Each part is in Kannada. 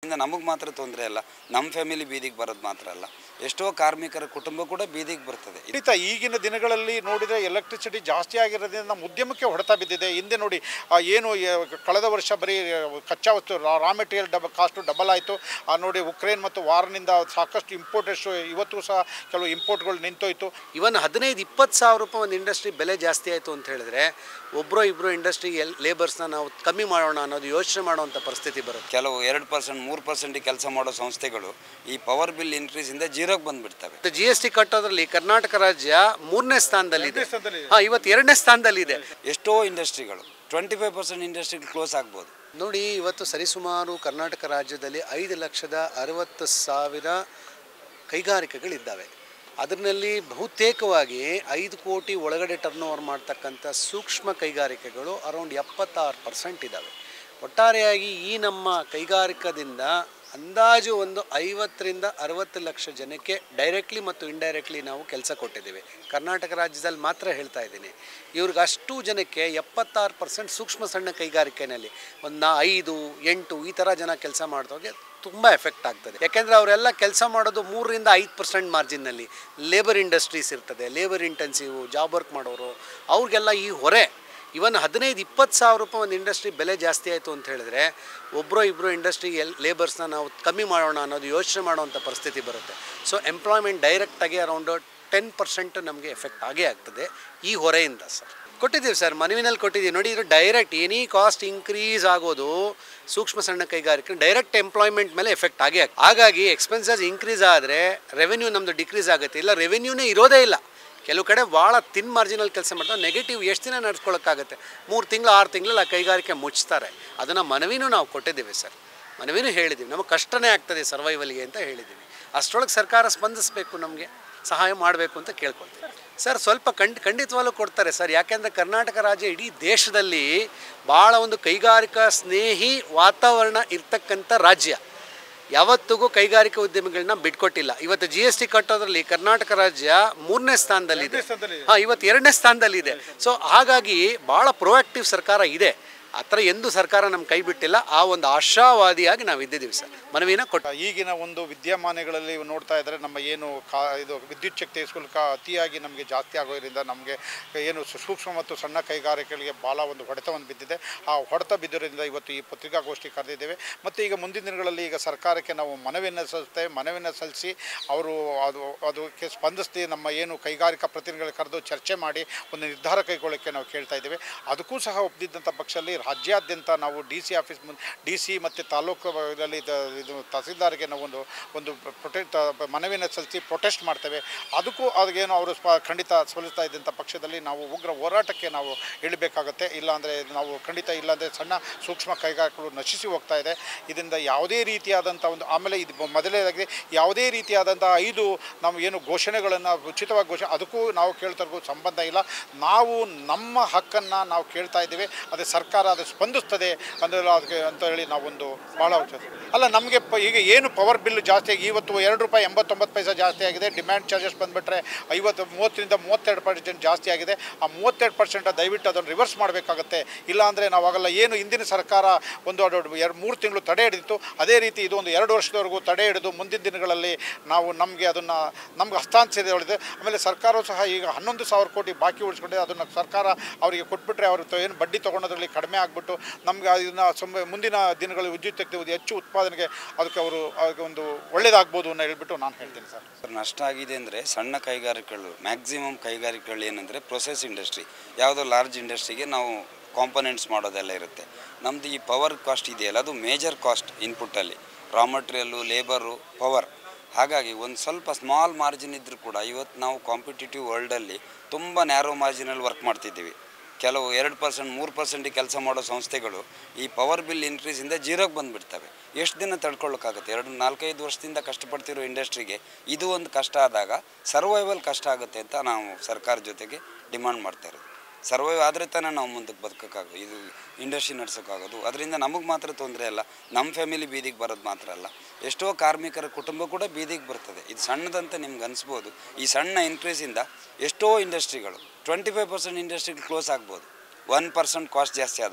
ನಮಗೆ ಮಾತ್ರ ತೊಂದರೆ ಅಲ್ಲ ನಮ್ಮ ಫ್ಯಾಮಿಲಿ ಬೀದಿಗೆ ಬರೋದು ಮಾತ್ರ ಅಲ್ಲ ಎಷ್ಟೋ ಕಾರ್ಮಿಕರ ಕುಟುಂಬ ಕೂಡ ಬೀದಿಗೆ ಬರ್ತದೆ ಖಂಡಿತ ಈಗಿನ ದಿನಗಳಲ್ಲಿ ನೋಡಿದರೆ ಎಲೆಕ್ಟ್ರಿಸಿಟಿ ಜಾಸ್ತಿ ಆಗಿರೋದ್ರಿಂದ ನಮ್ಮ ಉದ್ಯಮಕ್ಕೆ ಹೊಡೆತ ಬಿದ್ದಿದೆ ಹಿಂದೆ ನೋಡಿ ಆ, ಏನು ಯ- ಕಳೆದ ವರ್ಷ ಬರೀ ಕಚ್ಚಾ ವಸ್ತು ರಾ ಮೆಟೀರಿಯಲ್ ಡಬ ಕಾಸ್ಟು ಡಬಲ್ ಆಯಿತು ನೋಡಿ ಉಕ್ರೇನ್ ಮತ್ತು ವಾರ್ನಿಂದ ಸಾಕಷ್ಟು ಇಂಪೋರ್ಟರ್ಸ್ ಇವತ್ತು ಸಹ ಕೆಲವು ಇಂಪೋರ್ಟ್ಗಳು ನಿಂತೋಯ್ತು ಇವನ್ ಹದಿನೈದು ಇಪ್ಪತ್ತು ಸಾವಿರ ರೂಪಾಯಿ ಒಂದು ಇಂಡಸ್ಟ್ರಿ ಬೆಲೆ ಜಾಸ್ತಿ ಆಯಿತು ಅಂತ ಹೇಳಿದ್ರೆ ಒಬ್ಬರೋ ಇಬ್ಬರು ಇಂಡಸ್ಟ್ರಿ ಎಲ್ ಲೇಬರ್ಸ್ನ ನಾವು ಕಮ್ಮಿ ಮಾಡೋಣ ಅನ್ನೋದು ಯೋಚನೆ ಮಾಡುವಂಥ ಪರಿಸ್ಥಿತಿ ಬರುತ್ತೆ ಕೆಲವು ಎರಡು ಪರ್ಸೆಂಟ್ ಮೂರು ಪರ್ಸೆಂಟಿಗೆ ಕೆಲಸ ಮಾಡೋ ಸಂಸ್ಥೆಗಳು ಈ ಪವರ್ ಬಿಲ್ ಇನ್ಕ್ರೀಸಿಂದ ಜೀರೋಗೆ ಬಂದುಬಿಡ್ತವೆ ಜಿ ಎಸ್ ಟಿ ಕಟ್ಟೋದ್ರಲ್ಲಿ ಕರ್ನಾಟಕ ರಾಜ್ಯ ಮೂರನೇ ಸ್ಥಾನದಲ್ಲಿದೆ ಸ್ಥಾನದಲ್ಲಿದೆ. ಹಾಂ ಇವತ್ತು ಎರಡನೇ ಸ್ಥಾನದಲ್ಲಿದೆ ಎಷ್ಟೋ ಇಂಡಸ್ಟ್ರಿಗಳು ಟ್ವೆಂಟಿ ಫೈವ್ ಪರ್ಸೆಂಟ್ ಇಂಡಸ್ಟ್ರಿಗಳು ಕ್ಲೋಸ್ ಆಗ್ಬೋದು ನೋಡಿ ಇವತ್ತು ಸರಿಸುಮಾರು ಕರ್ನಾಟಕ ರಾಜ್ಯದಲ್ಲಿ ಐದು ಲಕ್ಷದ ಅರವತ್ತು ಸಾವಿರ ಕೈಗಾರಿಕೆಗಳಿದ್ದಾವೆ ಅದರಲ್ಲಿ ಬಹುತೇಕವಾಗಿ ಐದು ಕೋಟಿ ಒಳಗಡೆ ಟರ್ನ್ ಓವರ್ ಮಾಡ್ತಕ್ಕಂಥ ಸೂಕ್ಷ್ಮ ಕೈಗಾರಿಕೆಗಳು ಅರೌಂಡ್ ಎಪ್ಪತ್ತಾರು ಪರ್ಸೆಂಟ್ ಇದ್ದಾವೆ ಒಟ್ಟಾರೆಯಾಗಿ ಈ ನಮ್ಮ ಕೈಗಾರಿಕದಿಂದ ಅಂದಾಜು ಒಂದು ಐವತ್ತರಿಂದ ಅರವತ್ತು ಲಕ್ಷ ಜನಕ್ಕೆ ಡೈರೆಕ್ಟ್ಲಿ ಮತ್ತು ಇಂಡೈರೆಕ್ಟ್ಲಿ ನಾವು ಕೆಲಸ ಕೊಟ್ಟಿದ್ದೀವಿ ಕರ್ನಾಟಕ ರಾಜ್ಯದಲ್ಲಿ ಮಾತ್ರ ಹೇಳ್ತಾ ಇದ್ದೀನಿ ಇವ್ರಿಗೆ ಅಷ್ಟು ಜನಕ್ಕೆ ಎಪ್ಪತ್ತಾರು ಪರ್ಸೆಂಟ್ ಸೂಕ್ಷ್ಮ ಸಣ್ಣ ಕೈಗಾರಿಕೆನಲ್ಲಿ ಒಂದು ನಾ ಐದು ಎಂಟು ಈ ಥರ ಜನ ಕೆಲಸ ಮಾಡಿದವ್ರಿಗೆ ತುಂಬ ಎಫೆಕ್ಟ್ ಆಗ್ತದೆ ಯಾಕೆಂದರೆ ಅವರೆಲ್ಲ ಕೆಲಸ ಮಾಡೋದು ಮೂರರಿಂದ ಐದು ಪರ್ಸೆಂಟ್ ಮಾರ್ಜಿನ್ನಲ್ಲಿ ಲೇಬರ್ ಇಂಡಸ್ಟ್ರೀಸ್ ಇರ್ತದೆ ಲೇಬರ್ ಇಂಟೆನ್ಸಿವ್ ಜಾಬ್ ವರ್ಕ್ ಮಾಡೋರು ಅವ್ರಿಗೆಲ್ಲ ಈ ಹೊರೆ ಇವನ್ ಹದಿನೈದು ಇಪ್ಪತ್ತು ಸಾವಿರ ರೂಪಾಯಿ ಒಂದು ಇಂಡಸ್ಟ್ರಿ ಬೆಲೆ ಜಾಸ್ತಿ ಆಯಿತು ಅಂತ ಹೇಳಿದ್ರೆ ಒಬ್ಬರೋ ಇಬ್ಬರು ಇಂಡಸ್ಟ್ರಿ ಎಲ್ ಲೇಬರ್ಸ್ನ ನಾವು ಕಮ್ಮಿ ಮಾಡೋಣ ಅನ್ನೋದು ಯೋಚನೆ ಮಾಡುವಂಥ ಪರಿಸ್ಥಿತಿ ಬರುತ್ತೆ ಸೊ ಎಂಪ್ಲಾಯ್ಮೆಂಟ್ ಡೈರೆಕ್ಟಾಗಿ ಅರೌಂಡ್ ಟೆನ್ ಪರ್ಸೆಂಟ್ ನಮಗೆ ಎಫೆಕ್ಟ್ ಆಗೇ ಆಗ್ತದೆ ಈ ಹೊರೆಯಿಂದ ಸರ್ ಕೊಟ್ಟಿದ್ದೀವಿ ಸರ್ ಮನವಿನಲ್ಲಿ ಕೊಟ್ಟಿದ್ದೀವಿ ನೋಡಿ ಇದು ಡೈರೆಕ್ಟ್ ಎನಿ ಕಾಸ್ಟ್ ಇನ್ಕ್ರೀಸ್ ಆಗೋದು ಸೂಕ್ಷ್ಮ ಸಣ್ಣ ಕೈಗಾರಿಕೆ ಡೈರೆಕ್ಟ್ ಎಂಪ್ಲಾಯ್ಮೆಂಟ್ ಮೇಲೆ ಎಫೆಕ್ಟ್ ಆಗೇ ಆಗ್ತದೆ ಹಾಗಾಗಿ ಎಕ್ಸ್ಪೆನ್ಸಸ್ ಇನ್ಕ್ರೀಸ್ ಆದರೆ ರೆವೆನ್ಯೂ ನಮ್ಮದು ಡಿಕ್ರೀಸ್ ಆಗುತ್ತೆ ಇಲ್ಲ ರೆವೆನ್ಯೂನೇ ಇರೋದೇ ಇಲ್ಲ ಕೆಲವು ಕಡೆ ಭಾಳ ತಿನ್ ಮಾರ್ಜಿನಲ್ಲಿ ಕೆಲಸ ಮಾಡ್ತಾರೆ ನೆಗೆಟಿವ್ ಎಷ್ಟು ದಿನ ನಡ್ಸ್ಕೊಳಕ್ಕಾಗತ್ತೆ ಮೂರು ತಿಂಗಳು ಆರು ತಿಂಗಳಲ್ಲಿ ಆ ಕೈಗಾರಿಕೆ ಮುಚ್ತಾರೆ ಅದನ್ನು ಮನವಿನೂ ನಾವು ಕೊಟ್ಟಿದ್ದೇವೆ ಸರ್ ಮನವಿನೂ ಹೇಳಿದ್ದೀವಿ ನಮಗೆ ಕಷ್ಟನೇ ಆಗ್ತದೆ ಸರ್ವೈವಲ್ಗೆ ಅಂತ ಹೇಳಿದ್ದೀವಿ ಅಷ್ಟರೊಳಗೆ ಸರ್ಕಾರ ಸ್ಪಂದಿಸಬೇಕು ನಮಗೆ ಸಹಾಯ ಮಾಡಬೇಕು ಅಂತ ಕೇಳ್ಕೊಳ್ತೀವಿ ಸರ್ ಸ್ವಲ್ಪ ಖಂಡ್ ಖಂಡಿತವಾಗ್ಲೂ ಕೊಡ್ತಾರೆ ಸರ್ ಯಾಕೆಂದರೆ ಕರ್ನಾಟಕ ರಾಜ್ಯ ಇಡೀ ದೇಶದಲ್ಲಿ ಭಾಳ ಒಂದು ಕೈಗಾರಿಕಾ ಸ್ನೇಹಿ ವಾತಾವರಣ ಇರ್ತಕ್ಕಂಥ ರಾಜ್ಯ ಯಾವತ್ತಿಗೂ ಕೈಗಾರಿಕಾ ಉದ್ಯಮಿಗಳನ್ನ ಬಿಟ್ಕೊಟ್ಟಿಲ್ಲ ಇವತ್ತು ಜಿ ಎಸ್ ಟಿ ಕಟ್ಟೋದ್ರಲ್ಲಿ ಕರ್ನಾಟಕ ರಾಜ್ಯ ಮೂರನೇ ಸ್ಥಾನದಲ್ಲಿದೆ ಹಾಂ ಇವತ್ತು ಎರಡನೇ ಸ್ಥಾನದಲ್ಲಿದೆ ಸೊ ಹಾಗಾಗಿ ಭಾಳ ಪ್ರೊಆಕ್ಟಿವ್ ಸರ್ಕಾರ ಇದೆ ಆ ಥರ ಎಂದೂ ಸರ್ಕಾರ ನಮ್ಮ ಕೈ ಬಿಟ್ಟಿಲ್ಲ ಆ ಒಂದು ಆಶಾವಾದಿಯಾಗಿ ನಾವು ಇದ್ದಿದ್ದೀವಿ ಸರ್ ಮನವಿನ ಕೊಟ್ಟು ಈಗಿನ ಒಂದು ವಿದ್ಯಮಾನಗಳಲ್ಲಿ ನೋಡ್ತಾ ಇದ್ದರೆ ನಮ್ಮ ಏನು ಕಾ ಇದು ವಿದ್ಯುತ್ ಶಕ್ತಿ ಶುಲ್ಕ ಅತಿಯಾಗಿ ನಮಗೆ ಜಾಸ್ತಿ ಆಗೋದ್ರಿಂದ ನಮಗೆ ಏನು ಸು- ಸೂಕ್ಷ್ಮ ಮತ್ತು ಸಣ್ಣ ಕೈಗಾರಿಕೆಗಳಿಗೆ ಭಾಳ ಒಂದು ಹೊಡೆತವನ್ನು ಬಿದ್ದಿದೆ ಆ ಹೊಡೆತ ಬಿದ್ದಿರೋದ್ರಿಂದ ಇವತ್ತು ಈ ಪತ್ರಿಕಾಗೋಷ್ಠಿ ಕರೆದಿದ್ದೇವೆ ಮತ್ತು ಈಗ ಮುಂದಿನ ದಿನಗಳಲ್ಲಿ ಈಗ ಸರ್ಕಾರಕ್ಕೆ ನಾವು ಮನವಿಯನ್ನು ಸಲ್ಲಿಸ್ತೇವೆ ಮನವಿಯನ್ನು ಸಲ್ಲಿಸಿ ಅವರು ಅದು ಅದಕ್ಕೆ ಸ್ಪಂದಿಸಿ ನಮ್ಮ ಏನು ಕೈಗಾರಿಕಾ ಪ್ರತಿನಿಧಿಗಳು ಕರೆದು ಚರ್ಚೆ ಮಾಡಿ ಒಂದು ನಿರ್ಧಾರ ಕೈಗೊಳ್ಳೋಕ್ಕೆ ನಾವು ಕೇಳ್ತಾ ಇದ್ದೇವೆ ಅದಕ್ಕೂ ಸಹ ಒಪ್ಪಿದ್ದಂಥ ಪಕ್ಷದಲ್ಲಿ ರಾಜ್ಯಾದ್ಯಂತ ನಾವು ಡಿ ಸಿ ಆಫೀಸ್ ಮುಂದೆ ಡಿ ಸಿ ಮತ್ತು ತಾಲೂಕು ಇದರಲ್ಲಿ ಇದು ಇದು ತಹಸೀಲ್ದಾರ್ಗೆ ನಾವು ಒಂದು ಒಂದು ಪ್ರೊಟೆಕ್ಟ್ ಮನವಿಯನ್ನು ಸಲ್ಲಿಸಿ ಪ್ರೊಟೆಸ್ಟ್ ಮಾಡ್ತೇವೆ ಅದಕ್ಕೂ ಅದಕ್ಕೇನು ಅವರು ಸ್ಪ ಖಂಡಿತ ಸಲ್ಲಿಸ್ತಾ ಇದ್ದಂಥ ಪಕ್ಷದಲ್ಲಿ ನಾವು ಉಗ್ರ ಹೋರಾಟಕ್ಕೆ ನಾವು ಇಳಬೇಕಾಗತ್ತೆ ಇಲ್ಲಾಂದರೆ ನಾವು ಖಂಡಿತ ಇಲ್ಲಾಂದರೆ ಸಣ್ಣ ಸೂಕ್ಷ್ಮ ಕೈಗಾರಿಕೆಗಳು ನಶಿಸಿ ಹೋಗ್ತಾ ಇದೆ ಇದರಿಂದ ಯಾವುದೇ ರೀತಿಯಾದಂಥ ಒಂದು ಆಮೇಲೆ ಇದು ಮೊದಲನೇದಾಗಿ ಯಾವುದೇ ರೀತಿಯಾದಂಥ ಐದು ನಾವು ಏನು ಘೋಷಣೆಗಳನ್ನು ಉಚಿತವಾಗಿ ಘೋಷಣೆ ಅದಕ್ಕೂ ನಾವು ಕೇಳ್ತಾರಿಗೂ ಸಂಬಂಧ ಇಲ್ಲ ನಾವು ನಮ್ಮ ಹಕ್ಕನ್ನು ನಾವು ಕೇಳ್ತಾ ಇದ್ದೇವೆ ಅದೇ ಸರ್ಕಾರ ಅದು ಸ್ಪಂದಿಸ್ತದೆ ಅಂದರೆ ಅದಕ್ಕೆ ಅಂತ ಹೇಳಿ ನಾವೊಂದು ಭಾಳ ಉಚಿತ ಅಲ್ಲ ನಮಗೆ ಪ ಈಗ ಏನು ಪವರ್ ಬಿಲ್ ಜಾಸ್ತಿ ಆಗಿ ಇವತ್ತು ಎರಡು ರೂಪಾಯಿ ಎಂಬತ್ತೊಂಬತ್ತು ಪೈಸೆ ಜಾಸ್ತಿ ಆಗಿದೆ ಡಿಮ್ಯಾಂಡ್ ಚಾರ್ಜಸ್ ಬಂದುಬಿಟ್ರೆ ಐವತ್ತು ಮೂವತ್ತರಿಂದ ಮೂವತ್ತೆರಡು ಪರ್ಸೆಂಟ್ ಜಾಸ್ತಿ ಆಗಿದೆ ಆ ಮೂವತ್ತೆರಡು ಪರ್ಸೆಂಟ್ ದಯವಿಟ್ಟು ಅದನ್ನು ರಿವರ್ಸ್ ಮಾಡಬೇಕಾಗತ್ತೆ ಇಲ್ಲಾಂದರೆ ನಾವಾಗಲ್ಲ ಏನು ಹಿಂದಿನ ಸರ್ಕಾರ ಒಂದು ಎರಡು ಮೂರು ತಿಂಗಳು ತಡೆ ಹಿಡಿದಿತ್ತು ಅದೇ ರೀತಿ ಇದು ಒಂದು ಎರಡು ವರ್ಷದವರೆಗೂ ತಡೆ ಹಿಡಿದು ಮುಂದಿನ ದಿನಗಳಲ್ಲಿ ನಾವು ನಮಗೆ ಅದನ್ನು ನಮ್ಗೆ ಹಸ್ತಾಂತರಿಸಿದೆ ಹೊಡೆದು ಆಮೇಲೆ ಸರ್ಕಾರವು ಸಹ ಈಗ ಹನ್ನೊಂದು ಸಾವಿರ ಕೋಟಿ ಬಾಕಿ ಉಳಿಸ್ಕೊಂಡಿದೆ ಅದನ್ನು ಸರ್ಕಾರ ಅವರಿಗೆ ಕೊಟ್ಬಿಟ್ರೆ ಅವರು ಏನು ಬಡ್ಡಿ ತೊಗೊಳೋದ್ರಲ್ಲಿ ಕಡಿಮೆ ಆಗಿಬಿಟ್ಟು ನಮ್ಗೆ ಇದನ್ನು ಸಮ ಮುಂದಿನ ದಿನಗಳಲ್ಲಿ ವಿದ್ಯುತ್ ಶಕ್ತಿ ಹೆಚ್ಚು ಉತ್ಪಾದನೆಗೆ ಅದಕ್ಕೆ ಅವರು ಅದಕ್ಕೆ ಒಂದು ಒಳ್ಳೇದಾಗ್ಬೋದು ಅನ್ನೋ ಹೇಳ್ಬಿಟ್ಟು ನಾನು ಹೇಳ್ತೀನಿ ಸರ್ ಸರ್ ನಷ್ಟ ಆಗಿದೆ ಅಂದರೆ ಸಣ್ಣ ಕೈಗಾರಿಕೆಗಳು ಮ್ಯಾಕ್ಸಿಮಮ್ ಕೈಗಾರಿಕೆಗಳು ಏನಂದರೆ ಪ್ರೊಸೆಸ್ ಇಂಡಸ್ಟ್ರಿ ಯಾವುದೋ ಲಾರ್ಜ್ ಇಂಡಸ್ಟ್ರಿಗೆ ನಾವು ಕಾಂಪೊನೆಂಟ್ಸ್ ಮಾಡೋದೆಲ್ಲ ಇರುತ್ತೆ ನಮ್ಮದು ಈ ಪವರ್ ಕಾಸ್ಟ್ ಇದೆಯಲ್ಲ ಅದು ಮೇಜರ್ ಕಾಸ್ಟ್ ಇನ್ಪುಟ್ಟಲ್ಲಿ ರಾ ಮಟೀರಿಯಲ್ಲು ಲೇಬರು ಪವರ್ ಹಾಗಾಗಿ ಒಂದು ಸ್ವಲ್ಪ ಸ್ಮಾಲ್ ಮಾರ್ಜಿನ್ ಇದ್ದರೂ ಕೂಡ ಇವತ್ತು ನಾವು ಕಾಂಪಿಟೇಟಿವ್ ವರ್ಲ್ಡಲ್ಲಿ ತುಂಬ ನ್ಯಾರೋ ಮಾರ್ಜಿನಲ್ಲಿ ವರ್ಕ್ ಮಾಡ್ತಿದ್ದೀವಿ ಕೆಲವು ಎರಡು ಪರ್ಸೆಂಟ್ ಮೂರು ಪರ್ಸೆಂಟಿಗೆ ಕೆಲಸ ಮಾಡೋ ಸಂಸ್ಥೆಗಳು ಈ ಪವರ್ ಬಿಲ್ ಇನ್ಕ್ರೀಸಿಂದ ಜೀರೋಗೆ ಬಂದುಬಿಡ್ತವೆ ಎಷ್ಟು ದಿನ ತಡ್ಕೊಳ್ಳೋಕ್ಕಾಗುತ್ತೆ ಎರಡು ನಾಲ್ಕೈದು ವರ್ಷದಿಂದ ಕಷ್ಟಪಡ್ತಿರೋ ಇಂಡಸ್ಟ್ರಿಗೆ ಇದು ಒಂದು ಕಷ್ಟ ಆದಾಗ ಸರ್ವೈವಲ್ ಕಷ್ಟ ಆಗುತ್ತೆ ಅಂತ ನಾವು ಸರ್ಕಾರ ಜೊತೆಗೆ ಡಿಮಾಂಡ್ ಮಾಡ್ತಾ ಇರೋದು ಸರ್ವೈವ್ ಆದರೆ ತಾನೇ ನಾವು ಮುಂದಕ್ಕೆ ಬದುಕೋಕ್ಕಾಗೋ ಇದು ಇಂಡಸ್ಟ್ರಿ ನಡ್ಸೋಕ್ಕಾಗೋದು ಅದರಿಂದ ನಮಗೆ ಮಾತ್ರ ತೊಂದರೆ ಅಲ್ಲ ನಮ್ಮ ಫ್ಯಾಮಿಲಿ ಬೀದಿಗೆ ಬರೋದು ಮಾತ್ರ ಅಲ್ಲ ಎಷ್ಟೋ ಕಾರ್ಮಿಕರ ಕುಟುಂಬ ಕೂಡ ಬೀದಿಗೆ ಬರ್ತದೆ ಇದು ಸಣ್ಣದಂತ ನಿಮ್ಗೆ ಅನಿಸ್ಬೋದು ಈ ಸಣ್ಣ ಇನ್ಕ್ರೀಸಿಂದ ಎಷ್ಟೋ ಇಂಡಸ್ಟ್ರಿಗಳು ಟ್ವೆಂಟಿ ಫೈವ್ ಪರ್ಸೆಂಟ್ ಇಂಡಸ್ಟ್ರಿಗಳು ಕ್ಲೋಸ್ ಆಗ್ಬೋದು ಒನ್ ಪರ್ಸೆಂಟ್ ಕಾಸ್ಟ್ ಜಾಸ್ತಿ ಆದಾಗ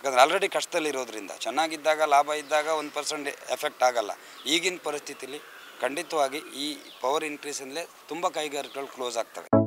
ಯಾಕಂದರೆ ಆಲ್ರೆಡಿ ಕಷ್ಟದಲ್ಲಿರೋದ್ರಿಂದ ಚೆನ್ನಾಗಿದ್ದಾಗ ಲಾಭ ಇದ್ದಾಗ ಒಂದು ಪರ್ಸೆಂಟ್ ಎಫೆಕ್ಟ್ ಆಗಲ್ಲ ಈಗಿನ ಪರಿಸ್ಥಿತಿಲಿ ಖಂಡಿತವಾಗಿ ಈ ಪವರ್ ಇನ್ಕ್ರೀಸಿಂದಲೇ ತುಂಬ ಕೈಗಾರಿಕೆಗಳು ಕ್ಲೋಸ್ ಆಗ್ತವೆ